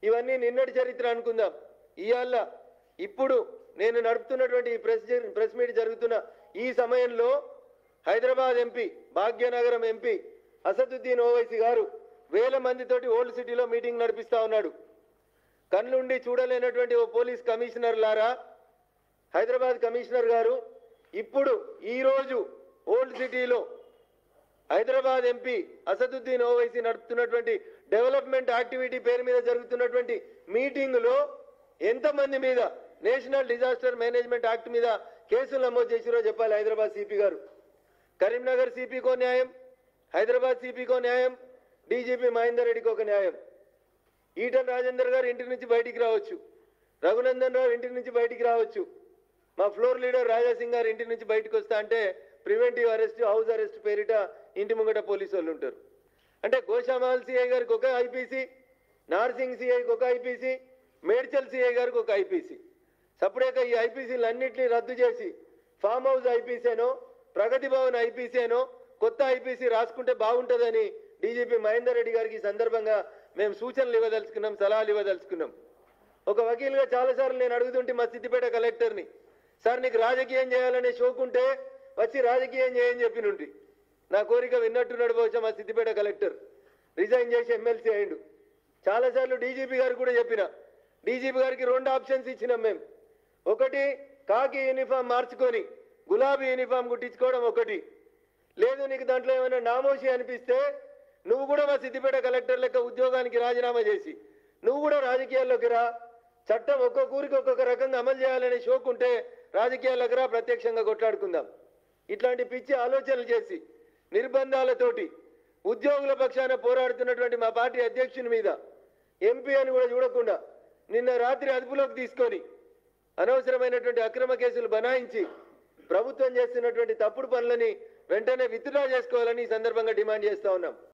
ఇవన్నీ నిన్నటి చరిత్ర అనుకుందాం ఇవాళ ఇప్పుడు నేను నడుపుతున్నటువంటి ఈ ప్రెస్ జర్- ప్రెస్ మీట్ జరుగుతున్న ఈ సమయంలో హైదరాబాద్ ఎంపీ భాగ్యనగరం ఎంపీ అసదుద్దీన్ ఓవైసీ గారు వేల మందితోటి ఓల్డ్ సిటీలో మీటింగ్ నడిపిస్తా ఉన్నాడు కళ్ళుండి చూడలేనటువంటి ఓ పోలీస్ కమిషనర్ లారా హైదరాబాద్ కమిషనర్ గారు ఇప్పుడు ఈ రోజు ఓల్డ్ సిటీలో హైదరాబాద్ ఎంపీ అసదుద్దీన్ ఓవైసీ నడుపుతున్నటువంటి డెవలప్మెంట్ యాక్టివిటీ పేరు మీద జరుగుతున్నటువంటి మీటింగులో ఎంతమంది మీద నేషనల్ డిజాస్టర్ మేనేజ్మెంట్ యాక్ట్ మీద కేసులు నమోదు చేసిరో చెప్పాలి హైదరాబాద్ సిపి గారు కరీంనగర్ సిపికో న్యాయం హైదరాబాద్ సిపికో న్యాయం డీజీపీ మహేందర్ రెడ్డికి ఒక న్యాయం ఈటన్ రాజేందర్ గారు ఇంటి నుంచి బయటికి రావచ్చు రఘునందన్ రావు ఇంటి నుంచి బయటికి రావచ్చు మా ఫ్లోర్ లీడర్ రాజాసింగ్ గారు ఇంటి నుంచి బయటకు వస్తా అంటే ప్రివెంటివ్ అరెస్ట్ హౌస్ అరెస్ట్ పేరిట ఇంటి ముంగట పోలీసు వాళ్ళు ఉంటారు అంటే గోషామాల్ సిఐ గారికి ఒక ఐపీసీ నార్సింగ్ సిఐకి ఒక ఐపీసీ మేడ్చల్ సిఐ గారికి ఒక ఐపీసీ సపరేట్గా ఈ ఐపీసీలు అన్నింటినీ రద్దు చేసి ఫామ్ హౌస్ ఐపీసీనో ప్రగతి భవన్ ఐపీసీనో కొత్త ఐపీసీ రాసుకుంటే బాగుంటుందని డీజీపీ మహేందర్ రెడ్డి గారికి ఈ సందర్భంగా మేము సూచనలు ఇవ్వదలుచుకున్నాం సలహాలు ఇవ్వదలుచుకున్నాం ఒక వకీలుగా చాలాసార్లు నేను అడుగుతుంటే మా సిద్దిపేట కలెక్టర్ని సార్ నీకు రాజకీయం చేయాలనే షోకుంటే వచ్చి రాజకీయం చేయని చెప్పినుంటి నా కోరిక విన్నట్టున్నాడు బహుశా మా సిద్దిపేట కలెక్టర్ రిజైన్ చేసి ఎమ్మెల్సీ అయిండు చాలాసార్లు డీజీపీ గారు కూడా చెప్పిన డీజీపీ గారికి రెండు ఆప్షన్స్ ఇచ్చినాం మేము ఒకటి కాకి యూనిఫామ్ మార్చుకొని గులాబీ యూనిఫామ్ కుట్టించుకోవడం ఒకటి లేదు నీకు దాంట్లో ఏమైనా నామోషి అనిపిస్తే నువ్వు కూడా మా సిద్దిపేట కలెక్టర్ లెక్క ఉద్యోగానికి రాజీనామా చేసి నువ్వు కూడా రాజకీయాల్లోకి రా చట్టం ఒక్కొక్క ఊరికి ఒక్కొక్క రకంగా అమలు చేయాలనే షోకు ఉంటే రాజకీయాల్లోకి రా ప్రత్యక్షంగా కొట్లాడుకుందాం ఇట్లాంటి పిచ్చి ఆలోచనలు చేసి నిర్బంధాలతోటి ఉద్యోగుల పక్షాన పోరాడుతున్నటువంటి మా పార్టీ అధ్యక్షుని మీద ఎంపీ అని కూడా చూడకుండా నిన్న రాత్రి అదుపులోకి తీసుకొని అనవసరమైనటువంటి అక్రమ కేసులు బనాయించి ప్రభుత్వం చేస్తున్నటువంటి తప్పుడు పనులని వెంటనే విత్డ్రా చేసుకోవాలని ఈ సందర్భంగా డిమాండ్ చేస్తా ఉన్నాం